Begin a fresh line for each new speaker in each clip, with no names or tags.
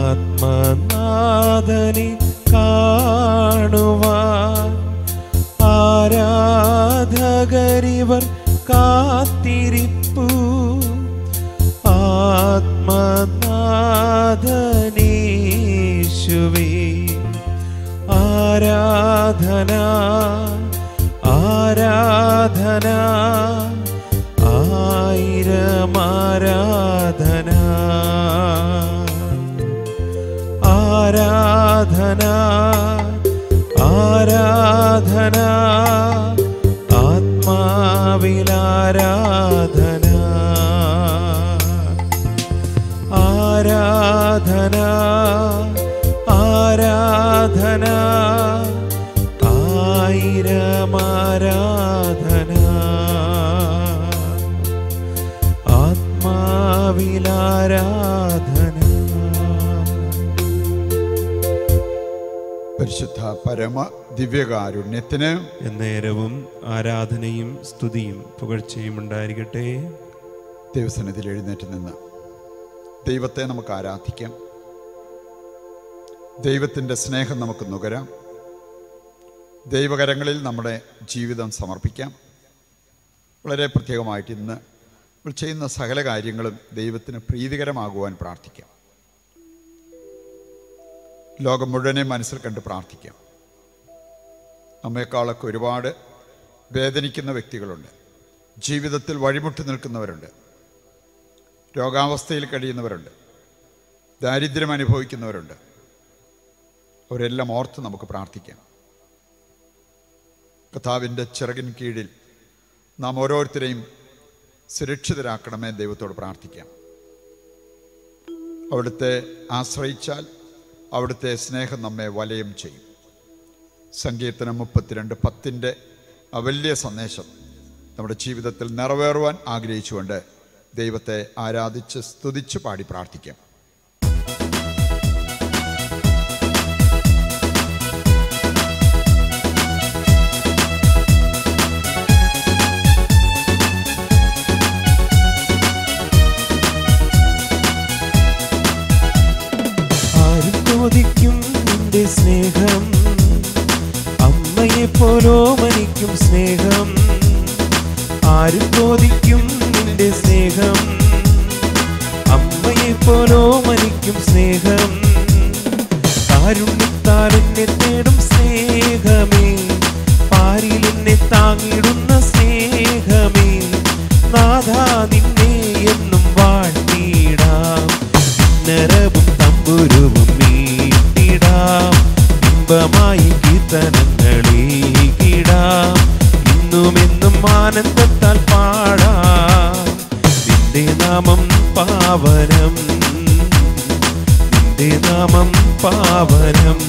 ആത്മനാഥനെ കാണുവാൻ ആരാധകരിവർ കാത്തിരിപ്പു ആത്മനാഥനീശുവേ ആരാധന ആരാധന ആയിരം ആരാധന ആരാധന ആരാധന ആത്മാവിലാരാധന ആരാധന ആരാധന ആയിരം ആരാധന ആത്മാവിലാരാധന
പരിശുദ്ധ പരമ ദിവ്യകാരുണ്യത്തിന്
എന്നേരവും ആരാധനയും സ്തുതിയും പുകഴ്ചയും ഉണ്ടായിരിക്കട്ടെ
ദൈവസന്നിധിയിൽ എഴുന്നേറ്റ് നിന്ന് ദൈവത്തെ നമുക്ക് ആരാധിക്കാം ദൈവത്തിൻ്റെ സ്നേഹം നമുക്ക് നുകരാം ദൈവകരങ്ങളിൽ നമ്മുടെ ജീവിതം സമർപ്പിക്കാം വളരെ പ്രത്യേകമായിട്ട് ഇന്ന് നമ്മൾ ചെയ്യുന്ന സകല കാര്യങ്ങളും ദൈവത്തിന് പ്രീതികരമാകുവാൻ പ്രാർത്ഥിക്കാം ലോകം മുഴുവനെ മനസ്സിൽ കണ്ട് പ്രാർത്ഥിക്കാം നമ്മെക്കാളൊക്കെ ഒരുപാട് വേദനിക്കുന്ന വ്യക്തികളുണ്ട് ജീവിതത്തിൽ വഴിമുട്ടി നിൽക്കുന്നവരുണ്ട് രോഗാവസ്ഥയിൽ കഴിയുന്നവരുണ്ട് ദാരിദ്ര്യം അനുഭവിക്കുന്നവരുണ്ട് അവരെല്ലാം ഓർത്ത് നമുക്ക് പ്രാർത്ഥിക്കാം കഥാവിൻ്റെ ചിറകിൻ കീഴിൽ നാം ഓരോരുത്തരെയും സുരക്ഷിതരാക്കണമേ ദൈവത്തോട് പ്രാർത്ഥിക്കാം അവിടുത്തെ ആശ്രയിച്ചാൽ അവിടുത്തെ സ്നേഹം നമ്മെ വലയം ചെയ്യും സങ്കീർത്തനം മുപ്പത്തിരണ്ട് പത്തിൻ്റെ ആ വലിയ സന്ദേശം നമ്മുടെ ജീവിതത്തിൽ നിറവേറുവാൻ ആഗ്രഹിച്ചുകൊണ്ട് ദൈവത്തെ ആരാധിച്ച് സ്തുതിച്ച് പാടി പ്രാർത്ഥിക്കാം
ആരും ചോദിക്കും നിന്റെ സ്നേഹം അമ്മയെ പോലോ മനിക്കും സ്നേഹം ആരും ചോദിക്കും നിന്റെ സ്നേഹം അമ്മയെ പോലോ മനിക്കും സ്നേഹം കാരുണ്യത്താൽ എന്നെ തേടും സ്നേഹമേ പാരിൽ എന്നെ താങ്ങിടുന്ന സ്നേഹമേ നാഥാ നിന്നെ എന്നും വാഴ്ത്തിയിടാം നരവും തമ്പുരുവും മീട്ടിടാം ഇമ്പമായി കീർത്തനങ്ങളീകിടാം ഇന്നുമെന്നും ആനന്ദത്താൽ പാടാം നിന്റെ നാമം പാവനം നിന്റെ നാമം പാവനം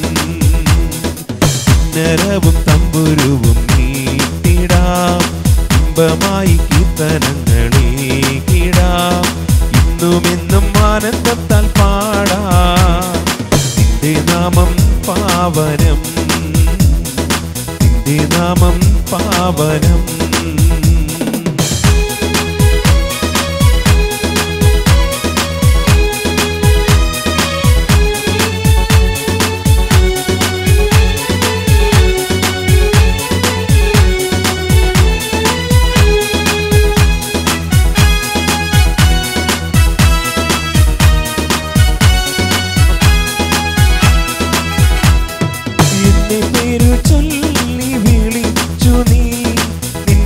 നരവും തമ്പുരുവും നീട്ടിടാം ഇമ്പമായി കീർത്തനങ്ങളീകിടാം ഇന്നുമെന്നും ആനന്ദത്താൽ പാടാം നിന്റെ നാമം പാവനം നിന്റെ നാമം പാവനം എന്നെ പേരു ചൊല്ലി വിളിച്ചു നീ നിൻ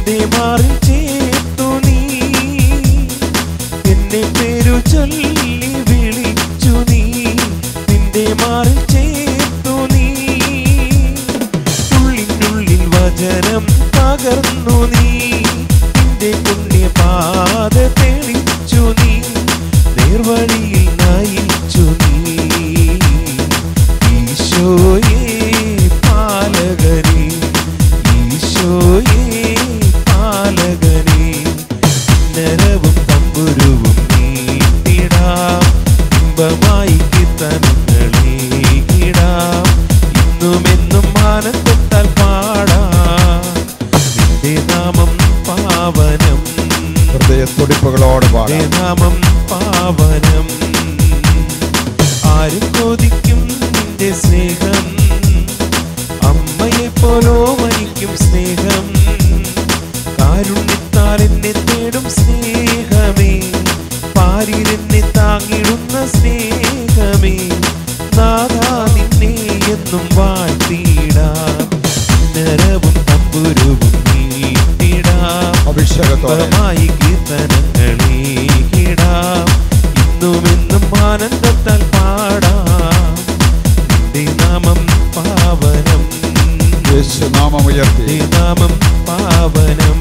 ആരും കൊതിക്കും നിന്റെ സ്നേഹം അമ്മയെ പോലോ മരിക്കും സ്നേഹം കാരുണ്യത്താൽ എന്നെ തേടും സ്നേഹമേ പാരിരെന്നെ താങ്ങിടുന്ന സ്നേഹമേ നാഥാ നിന്നെ എന്നും വാഴ്ത്തിടാം നരവും തമ്പുരുവും നീട്ടിടാം
അഭിഷേകത്തോടെ
മായി കീർത്തനങ്ങളീടാം ഇന്നും എന്നും ആനന്ദത്താൽ പാടാം നിന്റെ നാമം പാവനം
യേശുനാമം ഉയർത്തി
നിന്റെ നാമം പാവനം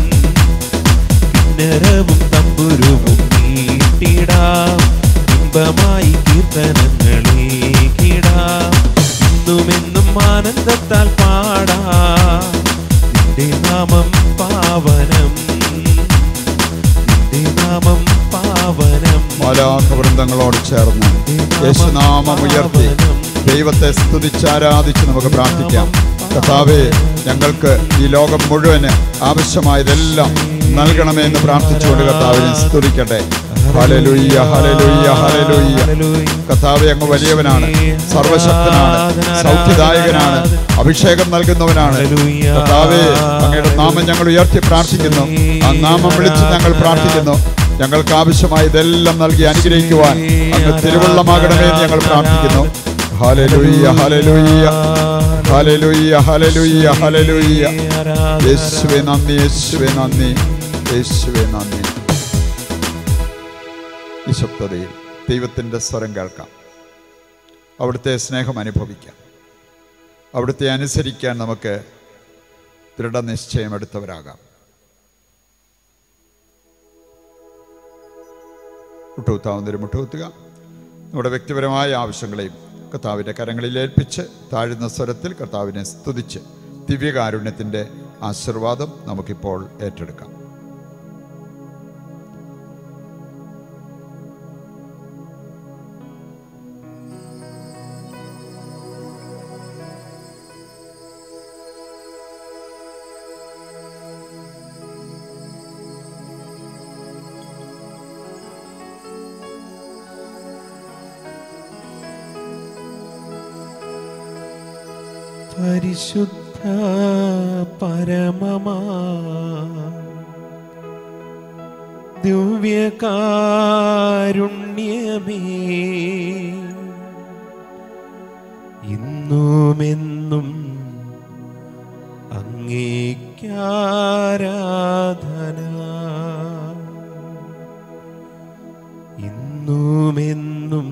കിന്നരവും തമ്പുരുവും നീട്ടിടാം ഇമ്പമായി കീർത്തനങ്ങളീടാം ഇന്നുമെന്നും ആനന്ദത്താൽ പാടാം നിന്റെ നാമം പാവനം നിന്റെ നാമം പാവനം
മാലാഖ വൃന്ദങ്ങളോട് ചേർന്ന് യേശുനാമം ഉയർത്തി ദൈവത്തെ സ്തുതിച്ചാരാധിച്ച് നമുക്ക് പ്രാർത്ഥിക്കാം കർത്താവേ ഞങ്ങൾക്ക് ഈ ലോകം മുഴുവന് ആവശ്യമായതെല്ലാം നൽകണമേ എന്ന് പ്രാർത്ഥിച്ചുകൊണ്ട് കർത്താവിനെ സ്തുതിക്കട്ടെ ഹലലുയ്യ ഹലലുയ്യ ഹലലുയ്യ കർത്താവെ അങ്ങ് വലിയവനാണ് സർവശക്തനാണ് സൗഖ്യദായകനാണ് അഭിഷേകം നൽകുന്നവനാണ് കർത്താവെ അങ്ങയുടെ നാമം ഞങ്ങൾ ഉയർത്തി പ്രാർത്ഥിക്കുന്നു ആ നാമം വിളിച്ച് ഞങ്ങൾ പ്രാർത്ഥിക്കുന്നു ഞങ്ങൾക്ക് ആവശ്യമായതെല്ലാം നൽകി അനുഗ്രഹിക്കുവാൻ അങ്ങ് തിരുവള്ളമാകണമേ എന്ന് ഞങ്ങൾ പ്രാർത്ഥിക്കുന്നു ഹലലുയ്യ ഹലലുയ്യ ഹലലുയ്യ ഹലലുയ്യ ഹലലുയ്യ യേശുവെ നന്ദി യേശുവെ നന്ദി യേശുവെ നന്ദി നിശബ്ദതയിൽ ദൈവത്തിൻ്റെ സ്വരം കേൾക്കാം അവിടുത്തെ സ്നേഹം അനുഭവിക്കാം അവിടുത്തെ അനുസരിക്കാൻ നമുക്ക് ദൃഢനിശ്ചയം എടുത്തവരാകാം മുട്ടുകുത്താവുന്നൊരു മുട്ടുകുത്തുക നമ്മുടെ വ്യക്തിപരമായ ആവശ്യങ്ങളെയും കർത്താവിൻ്റെ കരങ്ങളിൽ ഏൽപ്പിച്ച് താഴ്ന്ന സ്വരത്തിൽ കർത്താവിനെ സ്തുതിച്ച് ദിവ്യകാരുണ്യത്തിൻ്റെ ആശീർവാദം നമുക്കിപ്പോൾ ഏറ്റെടുക്കാം
പരിശുദ്ധ പരമമാ ദിവ്യകാരുണ്യമേ ഇന്നുമെന്നും അങ്ങേക്കാരാധന ഇന്നുമെന്നും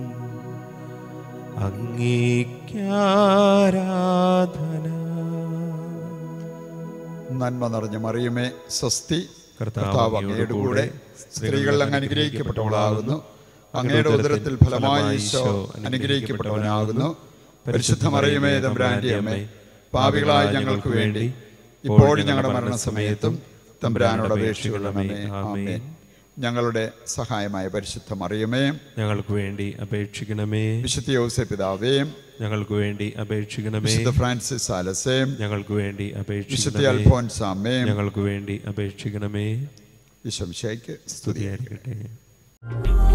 അങ്ങേക്കാരാധന
നന്മ നിറഞ്ഞ മറിയുമേ സ്വസ്തി
കർത്താവ്
കർത്താവ് അങ്ങയുടെ കൂടെ സ്ത്രീകൾ അങ്ങ് അനുഗ്രഹിക്കപ്പെട്ടവളാകുന്നു അങ്ങയുടെ ഉദരത്തിൽ ഫലമായി ഈശോ അനുഗ്രഹിക്കപ്പെട്ടവനാകുന്നു പരിശുദ്ധ മറിയമേ തമ്പുരാന്റെ അമ്മേ പാപികളായ ഞങ്ങൾക്ക് വേണ്ടി ഇപ്പോഴും ഞങ്ങളുടെ മരണസമയത്തും തമ്പുരാനോട് അപേക്ഷിക്കണമേ ആമേൻ ഞങ്ങളുടെ സഹായമായ പരിശുദ്ധ മറിയമേ
ഞങ്ങൾക്ക് വേണ്ടി അപേക്ഷിക്കണമേ
വിശുദ്ധ യോസെ പിതാവേയും
ഞങ്ങൾക്ക് വേണ്ടി അപേക്ഷിക്കണമേ
വിശുദ്ധ ഫ്രാൻസിസ് ആലസേയും
ഞങ്ങൾക്ക് വേണ്ടി
വിശുദ്ധ
അപേക്ഷിക്കണമേ
അൽഫോൻസാമേയും
ഞങ്ങൾക്ക് വേണ്ടി അപേക്ഷിക്കണമേ
ഈശംശയ്ക്ക് സ്തുതി
സ്തുതിയായിരിക്കട്ടെ